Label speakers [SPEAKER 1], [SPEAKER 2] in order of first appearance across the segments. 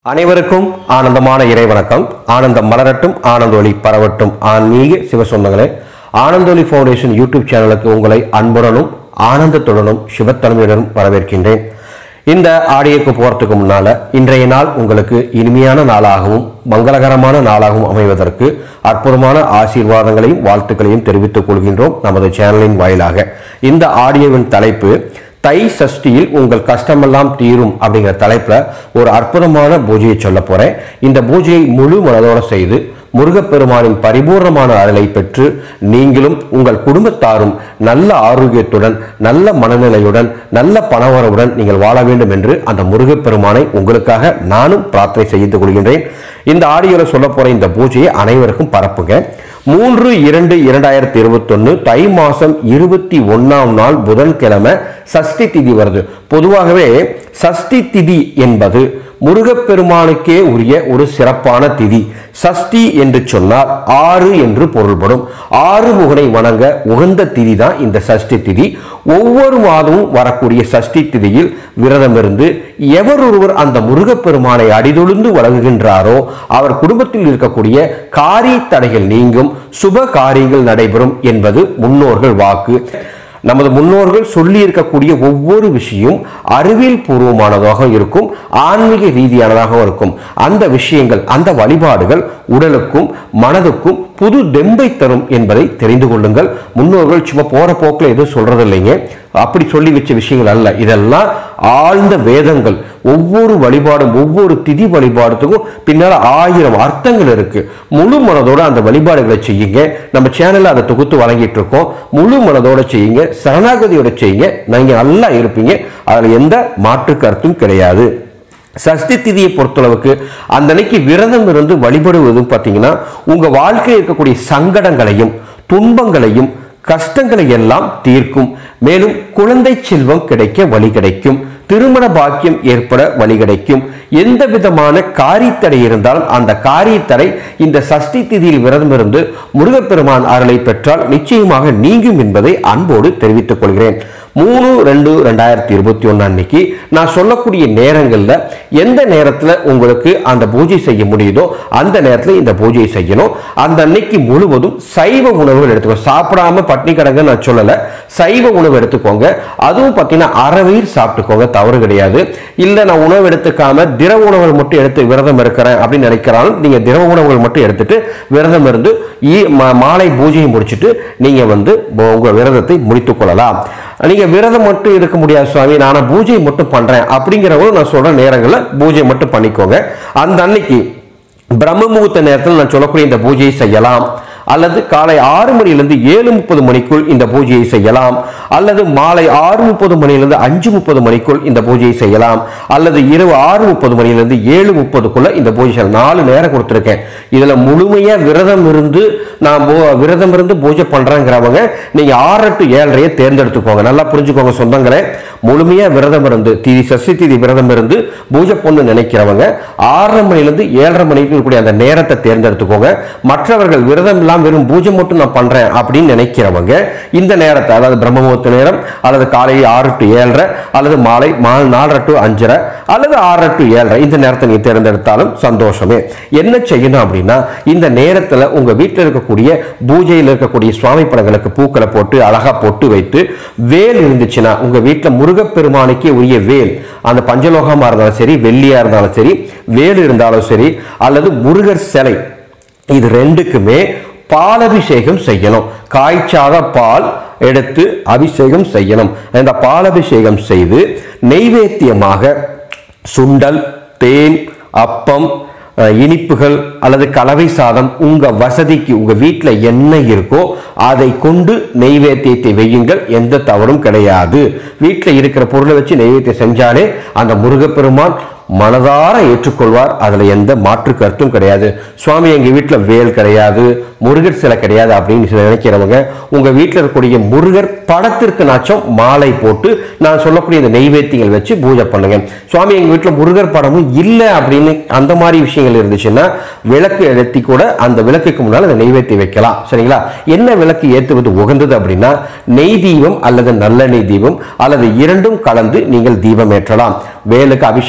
[SPEAKER 1] அனைவருக்கும் ஆனந்தமான இறைவணக்கம் ஆனந்தம் மலரட்டும் ஆனந்தொலி பரவட்டும் ஆன்மீக சிவசொந்தங்களே ஆனந்தொலி ஃபவுண்டேஷன் யூடியூப் சேனலுக்கு உங்களை அன்புடனும் ஆனந்தத்துடனும் சிவத்தன்மையுடனும் வரவேற்கின்றேன் இந்த ஆடியோக்கு போறதுக்கு முன்னால இன்றைய நாள் உங்களுக்கு இனிமையான நாளாகவும் மங்களகரமான நாளாகவும் அமைவதற்கு அற்புதமான ஆசீர்வாதங்களையும் வாழ்த்துக்களையும் தெரிவித்துக் கொள்கின்றோம் நமது சேனலின் வாயிலாக இந்த ஆடியோவின் தலைப்பு தை சஷ்டியில் உங்கள் கஷ்டமெல்லாம் தீரும் அப்படிங்கிற தலைப்புல ஒரு அற்புதமான பூஜையை சொல்ல போறேன் இந்த பூஜையை முழு மனதோட செய்து முருகப்பெருமானின் பரிபூர்ணமான அருளை பெற்று நீங்களும் உங்கள் குடும்பத்தாரும் நல்ல ஆரோக்கியத்துடன் நல்ல மனநிலையுடன் நல்ல பணவரவுடன் நீங்கள் வாழ வேண்டும் என்று அந்த முருகப்பெருமானை உங்களுக்காக நானும் பிரார்த்தனை செய்து கொள்கின்றேன் இந்த ஆடியோல சொல்ல போற இந்த பூஜையை அனைவருக்கும் பரப்புங்க மூன்று இரண்டு இரண்டாயிரத்தி இருபத்தொன்னு தை மாசம் இருபத்தி ஒன்னாம் நாள் புதன்கிழமை சஷ்டி திதி வருது பொதுவாகவே சஷ்டி திதி என்பது முருகப்பெருமானுக்கே உரிய ஒரு சிறப்பான திதி சஷ்டி என்று சொன்னால் ஆறு என்று பொருள்படும் ஆறு முகனை வணங்க உகந்த திதி தான் இந்த சஷ்டி திதி ஒவ்வொரு மாதமும் வரக்கூடிய சஷ்டி திதியில் விரதம் இருந்து எவரொருவர் அந்த முருகப்பெருமானை அடிதொழுந்து வழங்குகின்றாரோ அவர் குடும்பத்தில் இருக்கக்கூடிய காரிய தடைகள் நீங்கும் சுப காரியங்கள் நடைபெறும் என்பது முன்னோர்கள் வாக்கு நமது முன்னோர்கள் சொல்லி இருக்கக்கூடிய ஒவ்வொரு விஷயம் அறிவியல் பூர்வமானதாக இருக்கும் ஆன்மீக ரீதியானதாக இருக்கும் அந்த விஷயங்கள் அந்த வழிபாடுகள் உடலுக்கும் மனதுக்கும் புது தெம்பை தரும் என்பதை தெரிந்து கொள்ளுங்கள் முன்னோர்கள் சும்மா போற போக்கில் எதுவும் சொல்றது இல்லைங்க அப்படி சொல்லி வச்ச விஷயங்கள் அல்ல இதெல்லாம் ஆழ்ந்த வேதங்கள் ஒவ்வொரு வழிபாடும் ஒவ்வொரு திதி வழிபாடுத்துக்கும் பின்னால ஆயிரம் அர்த்தங்கள் இருக்கு முழு மனதோட அந்த வழிபாடுகளை செய்யுங்க நம்ம சேனல்ல அதை தொகுத்து வழங்கிட்டு இருக்கோம் முழு மனதோட செய்யுங்க சரணாகதியோட செய்யுங்க நீங்க நல்லா இருப்பீங்க அதுல எந்த மாற்று கருத்தும் கிடையாது சஷ்டி திதியை பொறுத்தளவுக்கு அந்த அன்னைக்கு விரதம் இருந்து வழிபடுவது பார்த்தீங்கன்னா உங்க வாழ்க்கையில் இருக்கக்கூடிய சங்கடங்களையும் துன்பங்களையும் கஷ்டங்களை எல்லாம் தீர்க்கும் மேலும் குழந்தை செல்வம் கிடைக்க வழி கிடைக்கும் திருமண பாக்கியம் ஏற்பட வழி கிடைக்கும் எந்த விதமான காரியத்தடை இருந்தாலும் அந்த காரியத்தடை இந்த சஷ்டி திதியில் விரதம் இருந்து முருகப்பெருமான் அருளை பெற்றால் நிச்சயமாக நீங்கும் என்பதை அன்போடு தெரிவித்துக் கொள்கிறேன் மூணு ரெண்டு ரெண்டாயிரத்தி இருபத்தி ஒன்று அன்னைக்கு நான் சொல்லக்கூடிய நேரங்களில் எந்த நேரத்தில் உங்களுக்கு அந்த பூஜை செய்ய முடியுதோ அந்த நேரத்தில் இந்த பூஜையை செய்யணும் அந்த அன்னைக்கு முழுவதும் சைவ உணவுகள் எடுத்துக்கோ சாப்பிடாம பட்னி கிடங்க நான் சொல்லலை சைவ உணவு எடுத்துக்கோங்க அதுவும் பார்த்தீங்கன்னா அறவயிர் சாப்பிட்டுக்கோங்க தவறு கிடையாது இல்லை நான் உணவு எடுத்துக்காம திரவ உணவுகள் மட்டும் எடுத்து விரதம் இருக்கிறேன் அப்படின்னு நினைக்கிறாலும் நீங்கள் திரவ உணவுகள் மட்டும் எடுத்துட்டு விரதம் இருந்து ஈ- மா- மாலை பூஜையை முடிச்சுட்டு நீங்கள் வந்து உங்க விரதத்தை முடித்துக் கொள்ளலாம் நீங்க விரதம் மட்டும் இருக்க முடியாது சுவாமி நான் பூஜை மட்டும் பண்றேன் அப்படிங்கிறவங்க நான் சொல்ற நேரங்களில் பூஜை மட்டும் பண்ணிக்கோங்க அந்த அன்னைக்கு பிரம்ம முகூர்த்த நேரத்தில் நான் சொல்லக்கூடிய இந்த பூஜையை செய்யலாம் அல்லது காலை ஆறு மணியிலிருந்து ஏழு முப்பது மணிக்குள் இந்த பூஜையை செய்யலாம் அல்லது மாலை ஆறு முப்பது மணியிலிருந்து அஞ்சு முப்பது மணிக்குள் இந்த பூஜையை செய்யலாம் அல்லது இரவு ஆறு முப்பது மணியிலிருந்து ஏழு முப்பதுக்குள்ள இந்த பூஜை செய்யலாம் நாலு நேரம் கொடுத்துருக்கேன் இதுல முழுமையா விரதம் இருந்து நான் பூ- விரதம் இருந்து பூஜை பண்றேங்கிறவங்க நீங்க ஆறு டு ஏழரையை தேர்ந்தெடுத்துக்கோங்க நல்லா புரிஞ்சுக்கோங்க சொந்தங்களே முழுமையா விரதம் இருந்து திதி சஷ்டி திதி விரதம் இருந்து பூஜை பண்ணு நினைக்கிறவங்க ஆறரை மணிலிருந்து ஏழரை மணிக்கு இருக்கக்கூடிய அந்த நேரத்தை தேர்ந்தெடுத்துக்கோங்க மற்றவர்கள் விரதம் இல்லாம வெறும் பூஜை மட்டும் நான் பண்றேன் அப்படின்னு நினைக்கிறவங்க இந்த நேரத்தை அதாவது பிரம்ம முகூர்த்த நேரம் அல்லது காலை ஆறு டு ஏழரை அல்லது மாலை மா- நாலரை டு அஞ்சரை அல்லது ஆறரை டு ஏழரை இந்த நேரத்தை நீ தேர்ந்தெடுத்தாலும் சந்தோஷமே என்ன செய்யணும் அப்படின்னா இந்த நேரத்துல உங்க வீட்டில் இருக்கக்கூடிய பூஜையில் இருக்கக்கூடிய சுவாமி படங்களுக்கு பூக்களை போட்டு அழகா பொட்டு வைத்து வேல் இருந்துச்சுன்னா உங்க வீட்டில் முருகப்பெருமானுக்கே உரிய வேல் அந்த பஞ்சலோகமா இருந்தாலும் சரி வெள்ளியா இருந்தாலும் சரி வேல் இருந்தாலும் சரி அல்லது முருகர் சிலை இது ரெண்டுக்குமே பாலபிஷேகம் செய்யணும் காய்ச்சாத பால் எடுத்து அபிஷேகம் செய்யணும் இந்த பாலபிஷேகம் செய்து நெய்வேத்தியமாக சுண்டல் தேன் அப்பம் அஹ், இனிப்புகள் அல்லது கலவை சாதம் உங்க வசதிக்கு உங்க வீட்டில் என்ன இருக்கோ அதை கொண்டு நெய்வேத்தியத்தை வையுங்கள் எந்த தவறும் கிடையாது வீட்டில் இருக்கிற பொருளை வச்சு நெய்வேத்தியம் செஞ்சாலே அந்த முருகப்பெருமான் மனதார ஏற்றுக்கொள்வார் அதுல எந்த மாற்று கருத்தும் கிடையாது சுவாமி எங்க வீட்டில் வேல் கிடையாது முருகர் சிலை கிடையாது அப்படின்னு சொல்லி நினைக்கிறவங்க உங்க வீட்டில் இருக்கக்கூடிய முருகர் படத்திற்கு நாச்சும் மாலை போட்டு நான் சொல்லக்கூடிய இந்த நெய்வேத்தியங்கள் வச்சு பூஜை பண்ணுங்க சுவாமி எங்க வீட்டில் முருகர் படமும் இல்லை அப்படின்னு அந்த மாதிரி விஷயங்கள் இருந்துச்சுன்னா விளக்கு ஏற்றி கூட அந்த விளக்குக்கு முன்னால் அந்த நெய்வேத்தி வைக்கலாம் சரிங்களா என்ன விளக்கு ஏற்றுவது உகந்தது அப்படின்னா நெய் தீபம் அல்லது நல்லெண்ணெய் தீபம் அல்லது இரண்டும் கலந்து நீங்கள் தீபம் ஏற்றலாம் வேலுக்கு அபிஷேகம்லாம்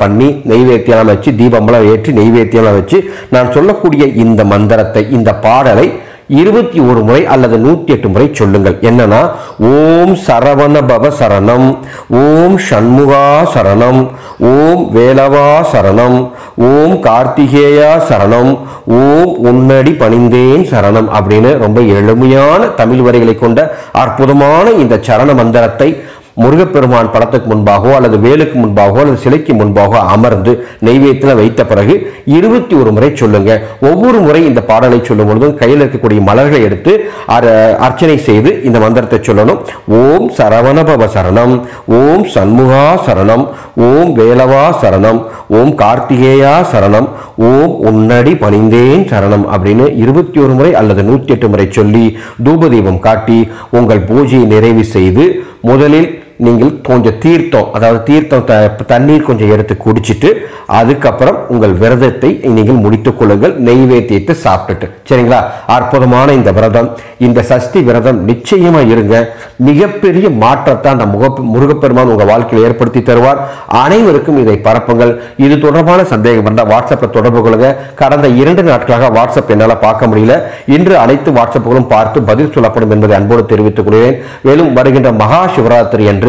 [SPEAKER 1] பண்ணி நெய்வேத்தியெல்லாம் வச்சு தீபம்லாம் ஏற்றி நெய்வேத்தியம்லாம் வச்சு நான் சொல்லக்கூடிய இந்த மந்திரத்தை இந்த பாடலை இருபத்தி ஒரு முறை அல்லது நூத்தி எட்டு முறை சொல்லுங்கள் என்னன்னா ஓம் சரவண பவ சரணம் ஓம் சண்முகா சரணம் ஓம் வேலவா சரணம் ஓம் கார்த்திகேயா சரணம் ஓம் உன்னடி பணிந்தேன் சரணம் அப்படின்னு ரொம்ப எளிமையான தமிழ் வரிகளை கொண்ட அற்புதமான இந்த சரண மந்திரத்தை முருகப்பெருமான் படத்துக்கு முன்பாகவோ அல்லது வேலுக்கு முன்பாகவோ அல்லது சிலைக்கு முன்பாகவோ அமர்ந்து நெய்வேத்தியில் வைத்த பிறகு இருபத்தி ஒரு முறை சொல்லுங்க ஒவ்வொரு முறை இந்த பாடலை சொல்லும் பொழுதும் கையில் இருக்கக்கூடிய மலர்களை எடுத்து அர- அர்ச்சனை செய்து இந்த மந்திரத்தை சொல்லணும் ஓம் சரவணபவ சரணம் ஓம் சண்முகா சரணம் ஓம் வேலவா சரணம் ஓம் கார்த்திகேயா சரணம் ஓம் உன்னடி பணிந்தேன் சரணம் அப்படின்னு இருபத்தி ஒரு முறை அல்லது நூற்றி எட்டு முறை சொல்லி தூபதீபம் காட்டி உங்கள் பூஜையை நிறைவு செய்து முதலில் நீங்கள் கொஞ்சம் தீர்த்தம் அதாவது தீர்த்தம் த- தண்ணீர் கொஞ்சம் எடுத்து குடிச்சிட்டு அதுக்கப்புறம் உங்கள் விரதத்தை நீங்கள் முடித்துக் கொள்ளுங்கள் நெய்வேத்தியத்தை சாப்பிட்டுட்டு சரிங்களா அற்புதமான இந்த விரதம் இந்த சஷ்டி விரதம் நிச்சயமா இருங்க மிகப்பெரிய மாற்றத்தை அந்த முக முருகப்பெருமான் உங்க வாழ்க்கையில் ஏற்படுத்தி தருவார் அனைவருக்கும் இதை பரப்புங்கள் இது தொடர்பான சந்தேகம் இருந்தால் வாட்ஸ்அப்பை தொடர்பு கொள்ளுங்க கடந்த இரண்டு நாட்களாக வாட்ஸ்அப் என்னால் பார்க்க முடியல இன்று அனைத்து வாட்ஸ்அப்புகளும் பார்த்து பதில் சொல்லப்படும் என்பதை அன்போடு தெரிவித்துக் கொள்கிறேன் மேலும் வருகின்ற மகா சிவராத்திரி அன்று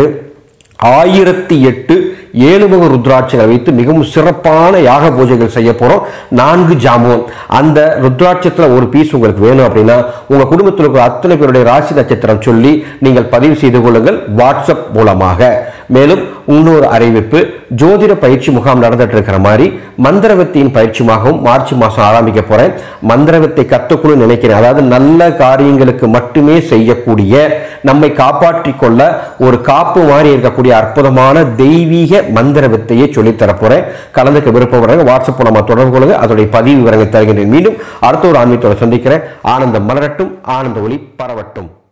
[SPEAKER 1] ஆயிரத்தி எட்டு ஏழுமுக ருத்ராட்சங்களை வைத்து மிகவும் சிறப்பான யாக பூஜைகள் செய்ய போறோம் நான்கு ஜாமுன் அந்த ருத்ராட்சத்துல ஒரு பீஸ் உங்களுக்கு வேணும் அப்படின்னா உங்க குடும்பத்தில் இருக்கிற அத்தனை பேருடைய ராசி நட்சத்திரம் சொல்லி நீங்கள் பதிவு செய்து கொள்ளுங்கள் வாட்ஸ்அப் மூலமாக மேலும் இன்னொரு அறிவிப்பு ஜோதிட பயிற்சி முகாம் நடந்துட்டு இருக்கிற மாதிரி மந்திரவத்தியின் பயிற்சியாகவும் மார்ச் மாசம் ஆரம்பிக்க போறேன் மந்திரவத்தை கத்துக்கணும்னு நினைக்கிறேன் அதாவது நல்ல காரியங்களுக்கு மட்டுமே செய்யக்கூடிய நம்மை காப்பாற்றிக் கொள்ள ஒரு காப்பு மாதிரி இருக்கக்கூடிய அற்புதமான தெய்வீக மந்திர வித்தையை சொல்லித் தரப் போறேன் கலந்துக்க விருப்பம் வரங்க வாட்ஸ்அப் நம்ம தொடர்பு கொள்ளுங்க அதோடைய பதிவு விவரங்களை தருகின்றேன் மீண்டும் அடுத்த ஒரு ஆன்மீகத்தோட சந்திக்கிறேன் ஆனந்தம் மலரட்டும் ஆனந்த ஒளி பரவட்டும்